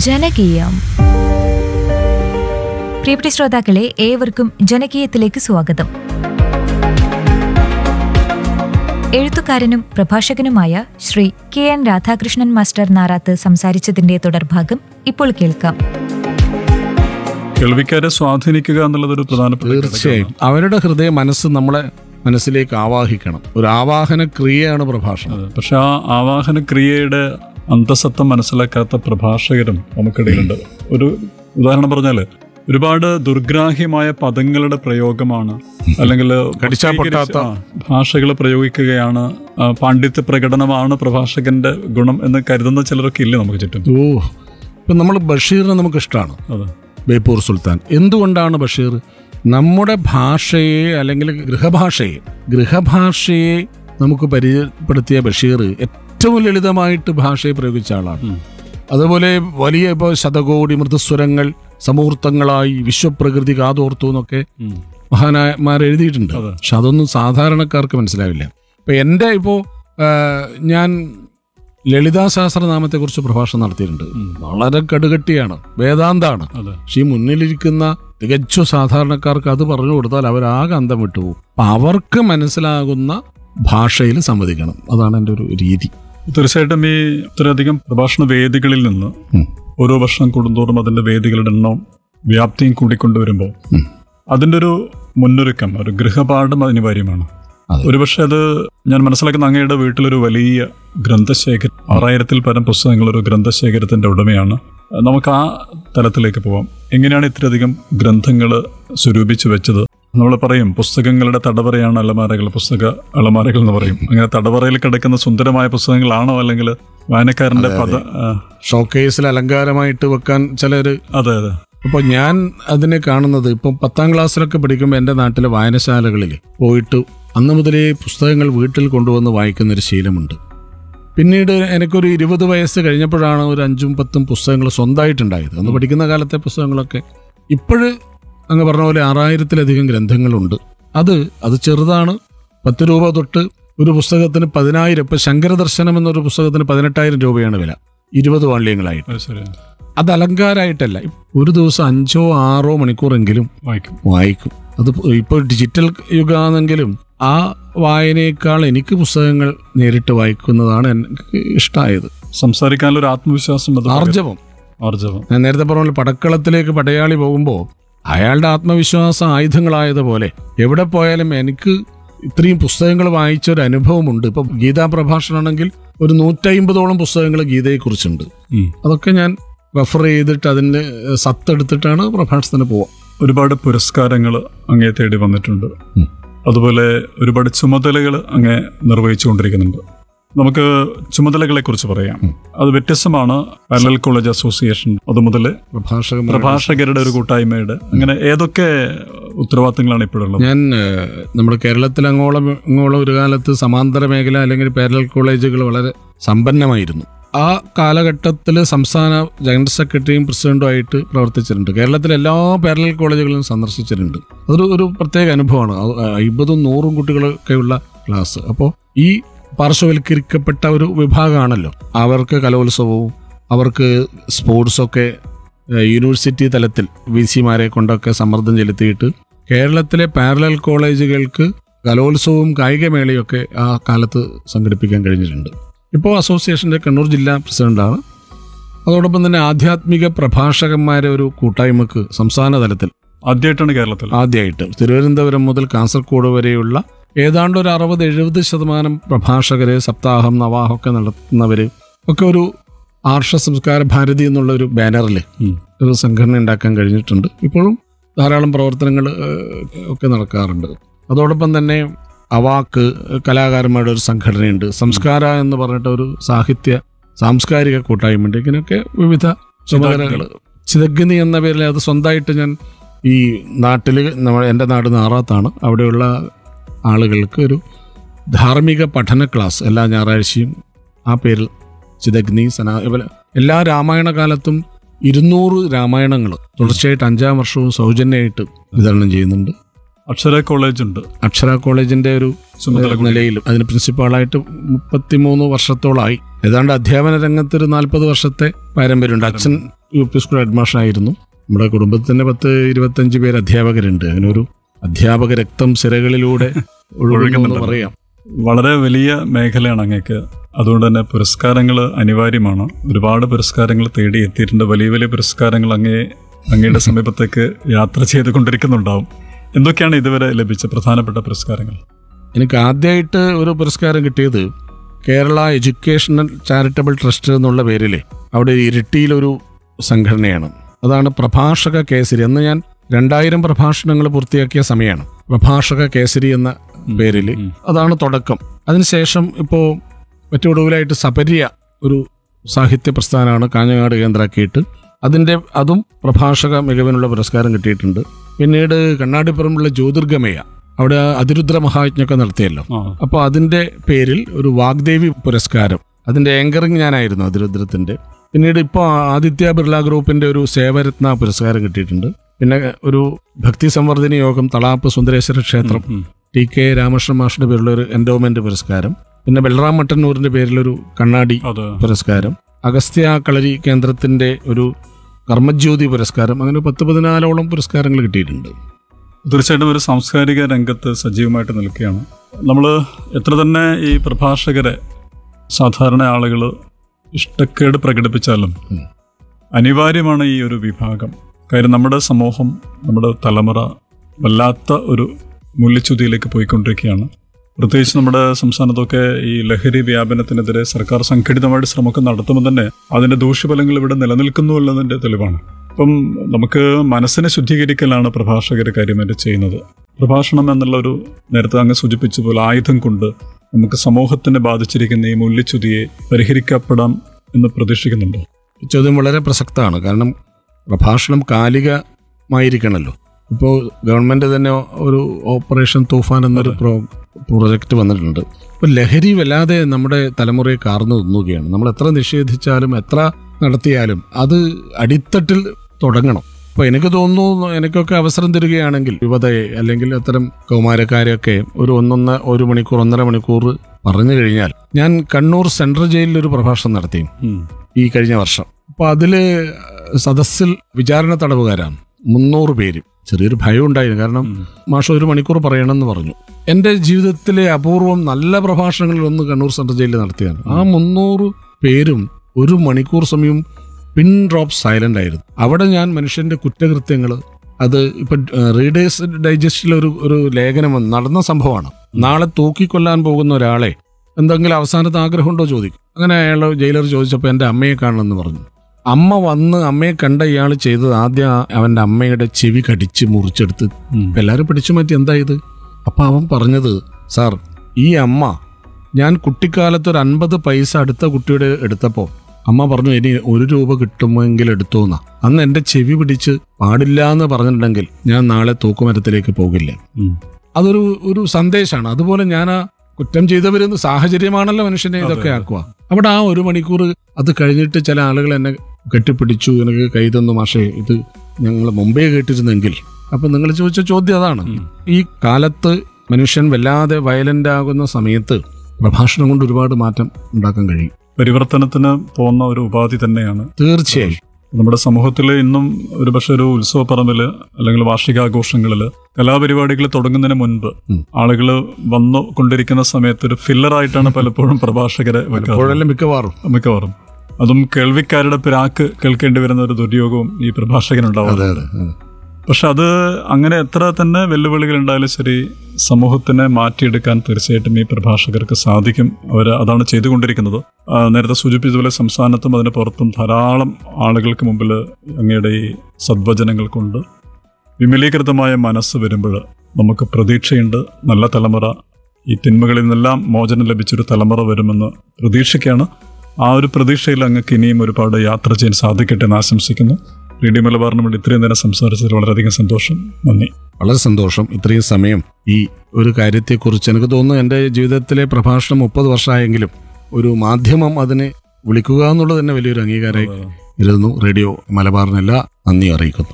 ജനകീയം പ്രിയപ്പെട്ട ശ്രോതാക്കളെ ഏവർക്കും ജനകീയത്തിലേക്ക് സ്വാഗതം എഴുത്തുകാരനും പ്രഭാഷകനുമായ Shri K N Radhakrishnan master Narath സംസാരിച്ചതിന്റെ തുടർഭാഗം ഇപ്പോൾ കേൾക്കാം കേൾവിക്കാരെ സ്വാധീനിക്കുക എന്നുള്ളത് ഒരു പ്രധാനപ്പെട്ട തീർച്ചയായും അവരുടെ ഹൃദയ മനസ്സ് നമ്മളെ മനസ്സിലേക്ക് ആവാഹിക്കണം ഒരു ആവാഹന ക്രിയയാണ് പ്രഭാഷണം ഘടകമാണ്. പക്ഷെ ആ ആവാഹന ക്രിയയുടെ അന്തസത്തം മനസ്സിലാക്കാത്ത പ്രഭാഷകരും നമുക്കിടയിലുണ്ട് ഒരു ഉദാഹരണം പറഞ്ഞാല് ഒരുപാട് ദുർഗ്രാഹ്യമായ പദങ്ങളുടെ പ്രയോഗമാണ് അല്ലെങ്കിൽ കടിച്ചാ പൊട്ടാത്ത. ഭാഷകൾ പ്രയോഗിക്കുകയാണ് ആ, പാണ്ഡിത്യ പ്രകടനമാണ് പ്രഭാഷകന്റെ ഗുണം എന്ന് കരുതുന്ന ചിലരൊക്കെ ഇല്ലേ നമുക്ക് ചുറ്റും ഓ ഇപ്പം നമ്മൾ ബഷീറിനെ നമുക്ക് ഇഷ്ടമാണ് അതെ ബേപ്പൂർ സുൽത്താൻ എന്തുകൊണ്ടാണ് ബഷീർ നമ്മുടെ ഭാഷയെ അല്ലെങ്കിൽ ഗൃഹഭാഷയെ ഗൃഹഭാഷയെ നമുക്ക് പരിചയപ്പെടുത്തിയ ബഷീർ ഏറ്റവും ലളിതമായിട്ട് ഭാഷയെ പ്രയോഗിച്ച ആളാണ് ഉം. അതുപോലെ വലിയ ഇപ്പോൾ ശതകോടി മൃദുസ്വരങ്ങൾ സമൂർത്തങ്ങളായി വിശ്വപ്രകൃതി കാതോർത്തു എന്നൊക്കെ ഉം. മഹാനായന്മാർ എഴുതിയിട്ടുണ്ട് അതെ. പക്ഷെ അതൊന്നും സാധാരണക്കാർക്ക് മനസ്സിലാവില്ല ഇപ്പൊ എൻ്റെ ഇപ്പോൾ ഞാൻ ലളിതാ സഹസ്രനാമത്തെക്കുറിച്ച് പ്രഭാഷണം നടത്തിയിട്ടുണ്ട് വളരെ കടുകട്ടിയാണ് വേദാന്താണ് അതെ പക്ഷെ ഈ മുന്നിലിരിക്കുന്ന തികച്ചു സാധാരണക്കാർക്ക് അത് പറഞ്ഞു കൊടുത്താൽ അവരാകെ അന്തം വിട്ടുപോകും അപ്പൊ അവർക്ക് മനസ്സിലാകുന്ന ഭാഷയിൽ സമ്മതിക്കണം അതാണ് എൻ്റെ ഒരു രീതി തീർച്ചയായിട്ടും ഈ ഇത്രയധികം പ്രഭാഷണ വേദികളിൽ നിന്ന് ഉം. ഓരോ വർഷം കൂടുന്തോറും അതിന്റെ വേദികളുടെ എണ്ണവും വ്യാപ്തിയും കൂടിക്കൊണ്ടുവരുമ്പോൾ ഉം. അതിന്റെ ഒരു മുന്നൊരുക്കം ഒരു ഗൃഹപാഠം അനിവാര്യമാണ് അതെ. ഒരുപക്ഷെ അത് ഞാൻ മനസ്സിലാക്കുന്ന അങ്ങയുടെ വീട്ടിലൊരു വലിയ ഗ്രന്ഥശേഖരം ആറായിരത്തിൽ പരം പുസ്തകങ്ങൾ ഒരു ഗ്രന്ഥശേഖരത്തിന്റെ ഉടമയാണ് നമുക്ക് ആ തലത്തിലേക്ക് പോവാം എങ്ങനെയാണ് ഇത്രയധികം ഗ്രന്ഥങ്ങൾ സ്വരൂപിച്ചു വെച്ചത് നമ്മൾ പറയും പുസ്തകങ്ങളുടെ തടവറയാണ് അലമാരകൾ പുസ്തക അലമാരകൾ എന്ന് പറയും അങ്ങനെ തടവറയിൽ കിടക്കുന്ന സുന്ദരമായ പുസ്തകങ്ങളാണോ അല്ലെങ്കിൽ വായനക്കാരന്റെ പദ ആ, ഷോക്കേസിൽ അലങ്കാരമായിട്ട് വെക്കാൻ ചിലർ അതെ അതെ അപ്പോൾ ഞാൻ അതിനെ കാണുന്നത് ഇപ്പം പത്താം ക്ലാസ്സിലൊക്കെ പഠിക്കുമ്പോൾ എൻ്റെ നാട്ടിലെ വായനശാലകളിൽ പോയിട്ട് അന്ന് മുതലേ പുസ്തകങ്ങൾ വീട്ടിൽ കൊണ്ടുവന്ന് വായിക്കുന്നൊരു ശീലമുണ്ട് പിന്നീട് എനിക്കൊരു ഇരുപത് വയസ്സ് കഴിഞ്ഞപ്പോഴാണ് ഒരു അഞ്ചും പത്തും പുസ്തകങ്ങൾ സ്വന്തമായിട്ടുണ്ടായത് അന്ന് പഠിക്കുന്ന കാലത്തെ പുസ്തകങ്ങളൊക്കെ ഇപ്പോഴ് അങ്ങ് പറഞ്ഞ പോലെ ആറായിരത്തിലധികം ഗ്രന്ഥങ്ങളുണ്ട് അത് അത് ചെറുതാണ് പത്ത് രൂപ തൊട്ട് ഒരു പുസ്തകത്തിന് പതിനായിരം ഇപ്പം ശങ്കരദർശനം എന്നൊരു പുസ്തകത്തിന് പതിനെട്ടായിരം രൂപയാണ് വില ഇരുപത് വാള്യങ്ങളായിട്ട് അത് ശരി അത് അലങ്കാരമായിട്ടല്ല ഒരു ദിവസം അഞ്ചോ ആറോ മണിക്കൂറെങ്കിലും വായിക്കും വായിക്കും അത് ഇപ്പോൾ ഡിജിറ്റൽ യുഗമാണെങ്കിലും ആ വായനയേക്കാൾ എനിക്ക് പുസ്തകങ്ങൾ നേരിട്ട് വായിക്കുന്നതാണ് എനിക്ക് ഇഷ്ടമായത് സംസാരിക്കാനുള്ള ഒരു ആത്മവിശ്വാസം അത് ആർജവം ആർജവം ഞാൻ നേരത്തെ പറഞ്ഞ പോലെ പടക്കളത്തിലേക്ക് പടയാളി പോകുമ്പോൾ അയാളുടെ ആത്മവിശ്വാസം ആയുധങ്ങളായതുപോലെ എവിടെ പോയാലും എനിക്ക് ഇത്രയും പുസ്തകങ്ങൾ വായിച്ച ഒരു അനുഭവമുണ്ട് ഇപ്പൊ ഗീതാ പ്രഭാഷണമാണെങ്കിൽ ഒരു നൂറ്റമ്പതോളം പുസ്തകങ്ങൾ ഗീതയെക്കുറിച്ചുണ്ട് ഉം. അതൊക്കെ ഞാൻ റെഫർ ചെയ്തിട്ട് അതിൻ്റെ സത്തെടുത്തിട്ടാണ് പ്രഭാഷണത്തിന് പോവുക ഒരുപാട് പുരസ്കാരങ്ങൾ അങ്ങേ തേടി വന്നിട്ടുണ്ട് ഉം. അതുപോലെ ഒരുപാട് ചുമതലകൾ അങ്ങേ നിർവഹിച്ചുകൊണ്ടിരിക്കുന്നുണ്ട് നമുക്ക് ചുമതലകളെ കുറിച്ച് പറയാം അത് വ്യത്യസ്തമാണ് പാരലൽ കോളേജ് അസോസിയേഷൻ അതുമുതൽ പ്രഭാഷകൻ പ്രഭാഷകരുടെ ഒരു കൂട്ടായ്മയുടെ അങ്ങനെ ഏതൊക്കെ ഉത്തരവാദിത്തങ്ങളാണ് ഇപ്പോഴുള്ളത് ഞാൻ ഏഹ്, നമ്മുടെ കേരളത്തിൽ അങ്ങോളം ഇങ്ങോളം ഒരു കാലത്ത് സമാന്തര മേഖല അല്ലെങ്കിൽ പാരലൽ കോളേജുകൾ വളരെ സമ്പന്നമായിരുന്നു ആ കാലഘട്ടത്തിൽ സംസ്ഥാന ജനറൽ സെക്രട്ടറിയും പ്രസിഡന്റുമായിട്ട് പ്രവർത്തിച്ചിട്ടുണ്ട് കേരളത്തിലെ എല്ലാ പാരലൽ കോളേജുകളും സന്ദർശിച്ചിട്ടുണ്ട് അതൊരു ഒരു പ്രത്യേക അനുഭവമാണ് അത് അയ്പതും നൂറും കുട്ടികളൊക്കെയുള്ള ക്ലാസ് അപ്പോൾ ഈ പാർശ്വവൽക്കരിക്കപ്പെട്ട ഒരു വിഭാഗമാണല്ലോ അവർക്ക് കലോത്സവവും അവർക്ക് സ്പോർട്സൊക്കെ ഏഹ് യൂണിവേഴ്സിറ്റി തലത്തിൽ വി സിമാരെ കൊണ്ടൊക്കെ സമ്മർദ്ദം ചെലുത്തിയിട്ട് കേരളത്തിലെ പാരലൽ കോളേജുകൾക്ക് കലോത്സവവും കായികമേളയൊക്കെ ആ കാലത്ത് സംഘടിപ്പിക്കാൻ കഴിഞ്ഞിട്ടുണ്ട് ഇപ്പോൾ അസോസിയേഷൻ്റെ കണ്ണൂർ ജില്ലാ പ്രസിഡന്റാണ് അതോടൊപ്പം തന്നെ ആധ്യാത്മിക പ്രഭാഷകന്മാരെ ഒരു കൂട്ടായ്മക്ക് സംസ്ഥാന തലത്തിൽ ആദ്യമായിട്ടാണ് കേരളത്തിൽ ആദ്യമായിട്ട് തിരുവനന്തപുരം മുതൽ കാസർഗോഡ് വരെയുള്ള ഏതാണ്ട് ഒരു അറുപത് എഴുപത് ശതമാനം പ്രഭാഷകര് സപ്താഹം നവാഹമൊക്കെ നടത്തുന്നവര് ഒക്കെ ഒരു ആർഷ സംസ്കാര ഭാരതി എന്നുള്ള ഒരു ബാനറിൽ ഉം. ഒരു സംഘടന ഉണ്ടാക്കാൻ കഴിഞ്ഞിട്ടുണ്ട് ഇപ്പോഴും ധാരാളം പ്രവർത്തനങ്ങൾ ഒക്കെ നടക്കാറുണ്ട് അതോടൊപ്പം തന്നെ അവാക്ക് കലാകാരന്മാരുടെ ഒരു സംഘടനയുണ്ട് സംസ്കാര എന്ന് പറഞ്ഞിട്ട് ഒരു സാഹിത്യ സാംസ്കാരിക കൂട്ടായ്മയുണ്ട് ഇങ്ങനെയൊക്കെ വിവിധ ചുമതലകൾ ചിതഗ്നി എന്ന പേരിൽ അത് സ്വന്തമായിട്ട് ഞാൻ ഈ നാട്ടിൽ നമ്മൾ എൻ്റെ നാട് നാറാത്താണ് അവിടെയുള്ള ആളുകൾക്ക് ഒരു ധാർമ്മിക പഠന ക്ലാസ് എല്ലാ ഞായറാഴ്ചയും ആ പേരിൽ ചിതഗ്നി സനാ ഇവ- എല്ലാ രാമായണ കാലത്തും ഇരുന്നൂറ് രാമായണങ്ങൾ തുടർച്ചയായിട്ട് അഞ്ചാം വർഷവും സൗജന്യമായിട്ട് വിതരണം ചെയ്യുന്നുണ്ട് അക്ഷര കോളേജ് ഉണ്ട് അക്ഷര കോളേജിന്റെ ഒരു ചുമതല ഏഹ്, നിലയിലും അതിന് പ്രിൻസിപ്പാളായിട്ട് മുപ്പത്തിമൂന്ന് വർഷത്തോളമായി ഏതാണ്ട് അധ്യാപന രംഗത്ത് ഒരു നാൽപ്പത് വർഷത്തെ പാരമ്പര്യമുണ്ട് അച്ഛൻ യു പി സ്കൂൾ ഹെഡ്മാസ്റ്ററായിരുന്നു നമ്മുടെ കുടുംബത്തിൽ തന്നെ പത്ത് ഇരുപത്തഞ്ച് പേര് അധ്യാപകരുണ്ട് അങ്ങനെ ഒരു അധ്യാപക രക്തം സിരകളിലൂടെ ഒഴുകുന്നു എന്ന് പറയാം വളരെ വലിയ മേഖലയാണ് അങ്ങേക്ക് അതുകൊണ്ട് തന്നെ പുരസ്കാരങ്ങൾ അനിവാര്യമാണ് ഒരുപാട് പുരസ്കാരങ്ങൾ തേടി എത്തിയിട്ടുണ്ട് വലിയ വലിയ പുരസ്കാരങ്ങൾ അങ്ങേ അങ്ങയുടെ സമീപത്തേക്ക് യാത്ര ചെയ്തുകൊണ്ടിരിക്കുന്നുണ്ടാവും എന്തൊക്കെയാണ് ഇതുവരെ ലഭിച്ച പ്രധാനപ്പെട്ട പുരസ്കാരങ്ങൾ എനിക്ക് ആദ്യമായിട്ട് ഒരു പുരസ്കാരം കിട്ടിയത് കേരള എഡ്യൂക്കേഷണൽ ചാരിറ്റബിൾ ട്രസ്റ്റ് എന്നുള്ള പേരിൽ അവിടെ ഇരിട്ടിയിലൊരു സംഘടനയാണ് അതാണ് പ്രഭാഷക കേസരി അന്ന് ഞാൻ രണ്ടായിരം പ്രഭാഷണങ്ങൾ പൂർത്തിയാക്കിയ സമയമാണ് പ്രഭാഷക കേസരി എന്ന പേരിൽ അതാണ് തുടക്കം അതിനുശേഷം ഇപ്പോൾ ഏറ്റവും ഒടുവിലായിട്ട് സപര്യ ഒരു സാഹിത്യ പ്രസ്ഥാനമാണ് കാഞ്ഞങ്ങാട് കേന്ദ്രമാക്കിയിട്ട് അതിൻ്റെ അതും പ്രഭാഷക മികവിനുള്ള പുരസ്കാരം കിട്ടിയിട്ടുണ്ട് പിന്നീട് കണ്ണാടിപ്പുറമുള്ള ജ്യോതിർഗമയ അവിടെ അതിരുദ്ര മഹായജ്ഞൊക്കെ നടത്തിയല്ലോ ആ അപ്പോൾ അതിൻ്റെ പേരിൽ ഒരു വാഗ്ദേവി പുരസ്കാരം അതിൻ്റെ ആങ്കറിങ് ഞാനായിരുന്നു അതിരുദ്രത്തിൻ്റെ പിന്നീട് ഇപ്പോൾ ആദിത്യ ബിർള ഗ്രൂപ്പിൻ്റെ ഒരു സേവരത്ന പുരസ്കാരം കിട്ടിയിട്ടുണ്ട് പിന്നെ ഒരു ഭക്തി സംവർദ്ധന യോഗം തളാപ്പ് സുന്ദരേശ്വര ക്ഷേത്രം ഉം. ടി കെ രാമകൃഷ്ണൻ മാഷിന്റെ പേരിലുള്ള ഒരു എൻഡോമെന്റ് പുരസ്കാരം പിന്നെ ബൽറാം മട്ടന്നൂരിന്റെ പേരിലൊരു കണ്ണാടി അത് പുരസ്കാരം അഗസ്ത്യ കളരി കേന്ദ്രത്തിന്റെ ഒരു കർമ്മജ്യോതി പുരസ്കാരം അങ്ങനെ പത്ത് പതിനാലോളം പുരസ്കാരങ്ങൾ കിട്ടിയിട്ടുണ്ട് തീർച്ചയായിട്ടും ഒരു സാംസ്കാരിക രംഗത്ത് സജീവമായിട്ട് നിൽക്കുകയാണ് നമ്മൾ എത്ര തന്നെ ഈ പ്രഭാഷകരെ സാധാരണ ആളുകൾ ഇഷ്ടക്കേട് പ്രകടിപ്പിച്ചാലും ഉം. അനിവാര്യമാണ് ഈ ഒരു വിഭാഗം കാര്യം നമ്മുടെ സമൂഹം നമ്മുടെ തലമുറ വല്ലാത്ത ഒരു മൂല്യച്യുതിയിലേക്ക് പോയിക്കൊണ്ടിരിക്കുകയാണ് പ്രത്യേകിച്ച് നമ്മുടെ സംസ്ഥാനത്തൊക്കെ ഈ ലഹരി വ്യാപനത്തിനെതിരെ സർക്കാർ സംഘടിതമായിട്ട് ശ്രമമൊക്കെ നടത്തുമ്പോൾ തന്നെ അതിന്റെ ദൂഷ്യഫലങ്ങൾ ഇവിടെ നിലനിൽക്കുന്നു എന്നതിന്റെ തെളിവാണ് ഇപ്പം നമുക്ക് മനസ്സിനെ ശുദ്ധീകരിക്കലാണ് പ്രഭാഷകർ കാര്യമായിട്ട് ചെയ്യുന്നത് പ്രഭാഷണം എന്നുള്ള ഒരു നേരത്തെ അങ്ങ് സൂചിപ്പിച്ച പോലെ ആയുധം കൊണ്ട് നമുക്ക് സമൂഹത്തിനെ ബാധിച്ചിരിക്കുന്ന ഈ മൂല്യച്യുതിയെ പരിഹരിക്കപ്പെടാം എന്ന് പ്രതീക്ഷിക്കുന്നുണ്ടോ ഈ ചോദ്യം വളരെ പ്രസക്തമാണ് കാരണം പ്രഭാഷണം കാലികമായിരിക്കണമല്ലോ ഇപ്പോൾ ഗവൺമെന്റ് തന്നെ ഒരു ഓപ്പറേഷൻ തൂഫാൻ എന്നൊരു പ്രോ പ്രോജക്റ്റ് വന്നിട്ടുണ്ട് ഇപ്പോൾ ലഹരി വല്ലാതെ നമ്മുടെ തലമുറയെ കാർന്നു തിന്നുകയാണ് നമ്മൾ എത്ര നിഷേധിച്ചാലും എത്ര നടത്തിയാലും അത് അടിത്തട്ടിൽ തുടങ്ങണം അപ്പോൾ എനിക്ക് തോന്നുന്നു എനിക്കൊക്കെ അവസരം തരികയാണെങ്കിൽ യുവതയെ അല്ലെങ്കിൽ അത്തരം കൗമാരക്കാരെയൊക്കെ ഒരു ഒന്നൊന്ന ഒരു മണിക്കൂർ ഒന്നര മണിക്കൂർ പറഞ്ഞു കഴിഞ്ഞാൽ ഞാൻ കണ്ണൂർ സെൻട്രൽ ജയിലിൽ ഒരു പ്രഭാഷണം നടത്തി ഈ കഴിഞ്ഞ വർഷം അപ്പൊ അതില് സദസ്സിൽ വിചാരണ തടവുകാരാണ് മുന്നൂറ് പേര് ചെറിയൊരു ഭയം ഉണ്ടായിരുന്നു കാരണം മാഷ ഒരു മണിക്കൂർ പറയണമെന്ന് പറഞ്ഞു എൻ്റെ ജീവിതത്തിലെ അപൂർവം നല്ല പ്രഭാഷണങ്ങളിൽ ഒന്ന് കണ്ണൂർ സെൻട്രൽ ജയിലിൽ നടത്തിയാണ് ആ മുന്നൂറ് പേരും ഒരു മണിക്കൂർ സമയം പിൻ ഡ്രോപ്പ് സൈലന്റ് ആയിരുന്നു അവിടെ ഞാൻ മനുഷ്യന്റെ കുറ്റകൃത്യങ്ങൾ അത് ഇപ്പൊ റീഡേഴ്സ് ഡൈജസ്റ്റിൽ ഒരു ഒരു ലേഖനം വന്നു നടന്ന സംഭവമാണ് നാളെ തൂക്കിക്കൊല്ലാൻ പോകുന്ന ഒരാളെ എന്തെങ്കിലും അവസാനത്തെ ആഗ്രഹമുണ്ടോ ചോദിക്കും അങ്ങനെ അയാൾ ജയിലർ ചോദിച്ചപ്പോൾ എൻ്റെ അമ്മയെ കാണണമെന്ന് പറഞ്ഞു അമ്മ വന്ന് അമ്മയെ കണ്ട ഇയാൾ ചെയ്തത് ആദ്യം ആ- അവൻ്റെ അമ്മയുടെ ചെവി കടിച്ച് മുറിച്ചെടുത്ത് എല്ലാവരും പിടിച്ചു മാറ്റി എന്താ ഇത് അപ്പൊ അവൻ പറഞ്ഞത് സാർ ഈ അമ്മ ഞാൻ കുട്ടിക്കാലത്ത് ഒരു അൻപത് പൈസ അടുത്ത കുട്ടിയുടെ എടുത്തപ്പോൾ അമ്മ പറഞ്ഞു ഇനി ഒരു രൂപ കിട്ടുമെങ്കിൽ എടുത്തോന്നാ അന്ന് എൻ്റെ ചെവി പിടിച്ച് പാടില്ല എന്ന് പറഞ്ഞിട്ടുണ്ടെങ്കിൽ ഞാൻ നാളെ തൂക്കുമരത്തിലേക്ക് പോകില്ല അതൊരു ഒരു സന്ദേശമാണ് അതുപോലെ ഞാൻ ആ കുറ്റം ചെയ്തവരുന്ന സാഹചര്യമാണല്ലോ മനുഷ്യനെ ഇതൊക്കെ ആക്കുക അവിടെ ആ ഒരു മണിക്കൂർ അത് കഴിഞ്ഞിട്ട് ചില ആളുകൾ എന്നെ കെട്ടിപ്പിടിച്ചു എനിക്ക് കൈ തന്നു മാഷേ ഇത് ഞങ്ങൾ മുമ്പേ കേട്ടിരുന്നെങ്കിൽ അപ്പൊ നിങ്ങൾ ചോദിച്ച ചോദ്യം അതാണ് ഈ കാലത്ത് മനുഷ്യൻ വല്ലാതെ വയലന്റ് ആകുന്ന സമയത്ത് പ്രഭാഷണം കൊണ്ട് ഒരുപാട് മാറ്റം ഉണ്ടാക്കാൻ കഴിയും പരിവർത്തനത്തിന് പോകുന്ന ഒരു ഉപാധി തന്നെയാണ് തീർച്ചയായും നമ്മുടെ സമൂഹത്തിൽ ഇന്നും ഒരുപക്ഷെ ഒരു ഉത്സവ പറമ്പില് അല്ലെങ്കിൽ വാർഷികാഘോഷങ്ങളിൽ കലാപരിപാടികൾ തുടങ്ങുന്നതിന് മുൻപ് ഉം. ആളുകൾ വന്നു കൊണ്ടിരിക്കുന്ന സമയത്ത് ഒരു ഫില്ലറായിട്ടാണ് പലപ്പോഴും പ്രഭാഷകരെ വെക്കാറ് ഇപ്പോഴെല്ലാം മിക്കവാറും മിക്കവാറും അതും കേൾവിക്കാരുടെ പിരാക്ക് കേൾക്കേണ്ടി വരുന്ന ഒരു ദുര്യോഗവും ഈ പ്രഭാഷകനുണ്ടാവും അതെ അതെ അതെ. പക്ഷെ അത് അങ്ങനെ എത്ര തന്നെ വെല്ലുവിളികൾ ഉണ്ടായാലും ശരി സമൂഹത്തിനെ മാറ്റിയെടുക്കാൻ തീർച്ചയായിട്ടും ഈ പ്രഭാഷകർക്ക് സാധിക്കും അവർ അതാണ് ചെയ്തുകൊണ്ടിരിക്കുന്നത് ആ, നേരത്തെ സൂചിപ്പിച്ചതുപോലെ സംസ്ഥാനത്തും അതിന് പുറത്തും ധാരാളം ആളുകൾക്ക് മുമ്പിൽ അങ്ങയുടെ ഈ സദ്വചനങ്ങൾ കൊണ്ട് വിമലീകൃതമായ മനസ്സ് വരുമ്പോൾ നമുക്ക് പ്രതീക്ഷയുണ്ട് നല്ല തലമുറ ഈ തിന്മകളിൽ നിന്നെല്ലാം മോചനം ലഭിച്ചൊരു തലമുറ വരുമെന്ന് പ്രതീക്ഷയ്ക്കാണ് ആ ഒരു പ്രതീക്ഷയിൽ അങ്ങക്ക് ഇനിയും ഒരുപാട് യാത്ര ചെയ്യാൻ സാധിക്കട്ടെ എന്ന് ആശംസിക്കുന്നു റേഡിയോ മലബാറിന് വേണ്ടി ഇത്രയും നേരം സംസാരിച്ചതിൽ വളരെയധികം സന്തോഷം നന്ദി വളരെ സന്തോഷം ഇത്രയും സമയം ഈ ഒരു കാര്യത്തെക്കുറിച്ച് എനിക്ക് തോന്നുന്നു എൻ്റെ ജീവിതത്തിലെ പ്രഭാഷണം മുപ്പത് വർഷമായെങ്കിലും ഒരു മാധ്യമം അതിനെ വിളിക്കുക എന്നുള്ളത് തന്നെ വലിയൊരു അംഗീകാരമായി ഇരുന്നു റേഡിയോ മലബാറിനെല്ലാ നന്ദി അറിയിക്കുന്നു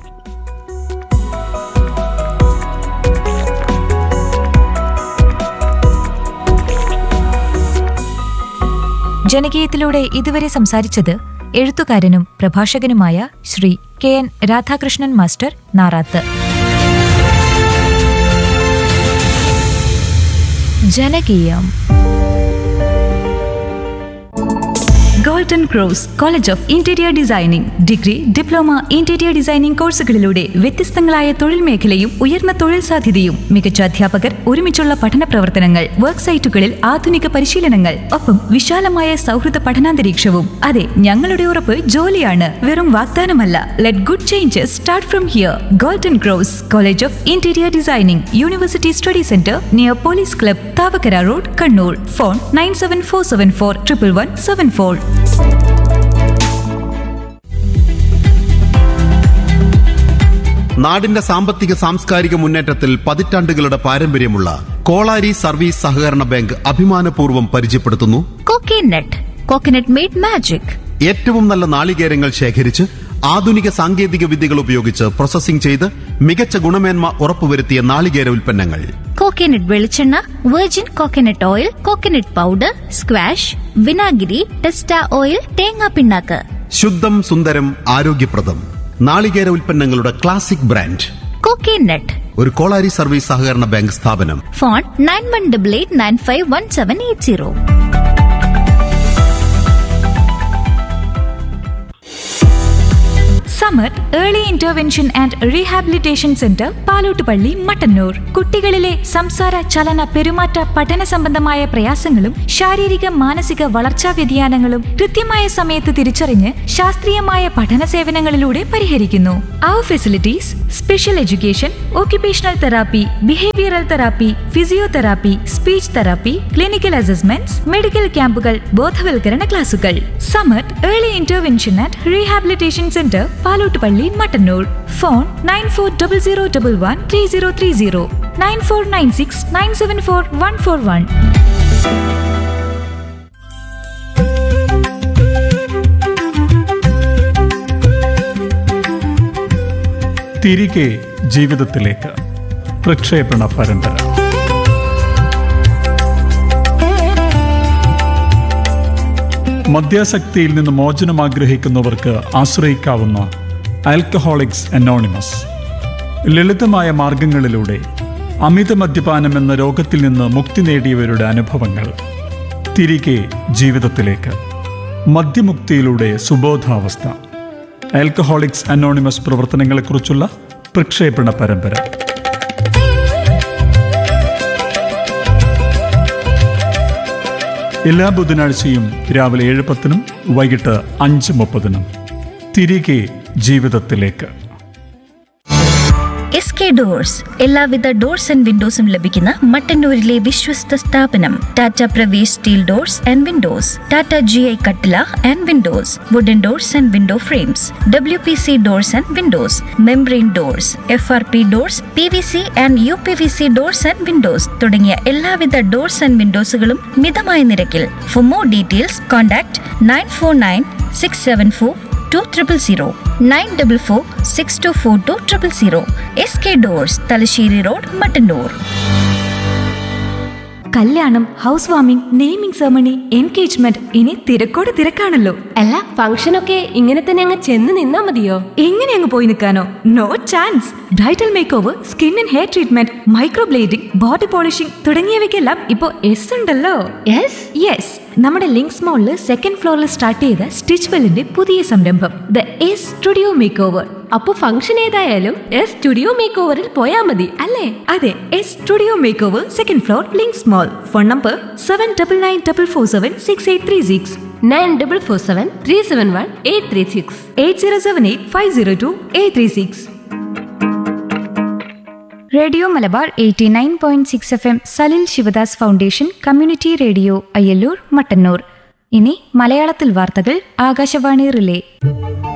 ജനകീയത്തിലൂടെ ഇതുവരെ സംസാരിച്ചത് എഴുത്തുകാരനും പ്രഭാഷകനുമായ Shri K N Radhakrishnan master Narath Janakeeyam golden cross college of interior designing degree diploma interior designing കോഴ്സുകളിലൂടെ വ്യത്യസ്തങ്ങളായ തൊഴിൽ മേഖലയും ഉയർന്ന തൊഴിൽ സാധ്യതയും മികച്ച അധ്യാപകർ ഒരുമിച്ചുള്ള പഠന പ്രവർത്തനങ്ങൾ വർക്ക് സൈറ്റുകളിൽ ആധുനിക പരിശീലനങ്ങൾ ഒപ്പം വിശാലമായ സൗഹൃദ പഠനാന്തരീക്ഷവും അതെ ഞങ്ങളുടെ ഉറപ്പ് ജോലിയാണ് വെറും വാഗ്ദാനമല്ല let good changes start from here golden cross college of interior designing university study centre near police club Thavakkara road Kannur phone nine seven four seven four triple one seven four നാടിന്റെ സാമ്പത്തിക സാംസ്കാരിക മുന്നേറ്റത്തിൽ പതിറ്റാണ്ടുകളുടെ പാരമ്പര്യമുള്ള കോളാരി സർവീസ് സഹകരണ ബാങ്ക് അഭിമാനപൂർവ്വം പരിചയപ്പെടുത്തുന്നു coconut coconut made magic ഏറ്റവും നല്ല നാളികേരങ്ങൾ ശേഖരിച്ച് ആധുനിക സാങ്കേതിക വിദ്യകൾ ഉപയോഗിച്ച് പ്രോസസ്സിംഗ് ചെയ്ത് മികച്ച ഗുണമേന്മ ഉറപ്പുവരുത്തിയ നാളികേര ഉൽപ്പന്നങ്ങൾ കോക്കനട്ട് വെളിച്ചെണ്ണ virgin coconut oil coconut powder squash വിനാഗിരി ടെസ്റ്റ ഓയിൽ തേങ്ങാ പിണ്ണാക്ക് ശുദ്ധം സുന്ദരം ആരോഗ്യപ്രദം നാളികേര ഉൽപ്പന്നങ്ങളുടെ ക്ലാസിക് ബ്രാൻഡ് കോക്കനട്ട് ഒരു കോളാരി സർവീസ് സഹകരണ ബാങ്ക് സ്ഥാപനം phone nine one double eight nine five one seven eight zero Samath early intervention and rehabilitation centre Palottupalli Mattannur കുട്ടികളിലെ സംസാര ചലന പെരുമാറ്റ പഠന സംബന്ധമായ പ്രയാസങ്ങളും ശാരീരിക മാനസിക വളർച്ചാ വ്യതിയാനങ്ങളും കൃത്യമായ സമയത്ത് തിരിച്ചറിഞ്ഞ് ശാസ്ത്രീയമായ പഠന സേവനങ്ങളിലൂടെ പരിഹരിക്കുന്നു അവർ facilities special education occupational therapy behavioural therapy physiotherapy speech therapy clinical assessments medical ക്യാമ്പുകൾ ബോധവൽക്കരണ ക്ലാസുകൾ Samath early intervention and rehabilitation centre Palottupalli Mattannur phone nine four double zero double one three zero three zero nine four nine six nine seven four one four one തിരികെ ജീവിതത്തിലേക്ക് പ്രക്ഷേപണ പരമ്പര മദ്യാസക്തിയിൽ നിന്ന് മോചനം ആഗ്രഹിക്കുന്നവർക്ക് ആശ്രയിക്കാവുന്ന ആൽക്കഹോളിക്സ് അനോണിമസ് ലളിതമായ മാർഗങ്ങളിലൂടെ അമിത മദ്യപാനം എന്ന രോഗത്തിൽ നിന്ന് മുക്തി നേടിയവരുടെ അനുഭവങ്ങൾ തിരികെ ജീവിതത്തിലേക്ക് മദ്യമുക്തിയിലൂടെ സുബോധാവസ്ഥ ആൽക്കഹോളിക്സ് അനോണിമസ് പ്രവർത്തനങ്ങളെക്കുറിച്ചുള്ള പ്രക്ഷേപണ പരമ്പര എല്ലാ ബുധനാഴ്ചയും രാവിലെ ഏഴ് പത്തിനും വൈകിട്ട് അഞ്ച് മുപ്പതിനും തിരികെ ജീവിതത്തിലേക്ക് എസ് കെ ഡോഴ്സ് എല്ലാവിധ ഡോർസ് ആൻഡ് വിൻഡോസും ലഭിക്കുന്ന മട്ടന്നൂരിലെ വിശ്വസ്ത സ്ഥാപനം Tata Pravesh steel doors and windows Tata G I കട്ടില and windows wooden doors and window frames W P C doors and windows membrane doors F R P doors P V C and U P V C doors and windows തുടങ്ങിയ എല്ലാവിധ doors and വിൻഡോസുകളും മിതമായ നിരക്കിൽ for more details contact nine four nine six seven four two triple zero nine double four six two four two triple zero S K doors Thalassery road Mattannur കല്യാണം house warming naming ceremony engagement ഇനി തിരക്കോട് തിരക്കാണല്ലോ അല്ല ഫംഗ്ഷനൊക്കെ ഇങ്ങനെ തന്നെ അങ്ങ് ചെന്ന് നിന്നാ മതിയോ എങ്ങനെ അങ്ങ് പോയി നിൽക്കാനോ no chance bridal makeover skin and hair treatment microblading body polishing തുടങ്ങിയവയ്ക്കെല്ലാം ഇപ്പോ എസ് ഉണ്ടല്ലോ യെസ് യെസ് നമ്മുടെ ലിങ്ക്സ് മോളില് സെക്കൻഡ് ഫ്ലോറിൽ സ്റ്റാർട്ട് ചെയ്ത സ്റ്റിച്ച് വെല്ലിന്റെ പുതിയ സംരംഭം the S studio makeover അപ്പൊ ഫംഗ്ഷൻ ഏതായാലും എസ് സ്റ്റുഡിയോ മേക്ക് ഓവറിൽ പോയാ മതി അല്ലേ അതെ S studio makeover second floor links mall phone number seven double nine double four seven six eight three six nine double four seven three seven one eight three six eight zero seven eight five zero two eight three six radio Malabar eighty nine point six F M Salil Sivadas foundation community radio Ayyallur Mattannur ഇനി മലയാളത്തിൽ വാർത്തകൾ Akashvani relay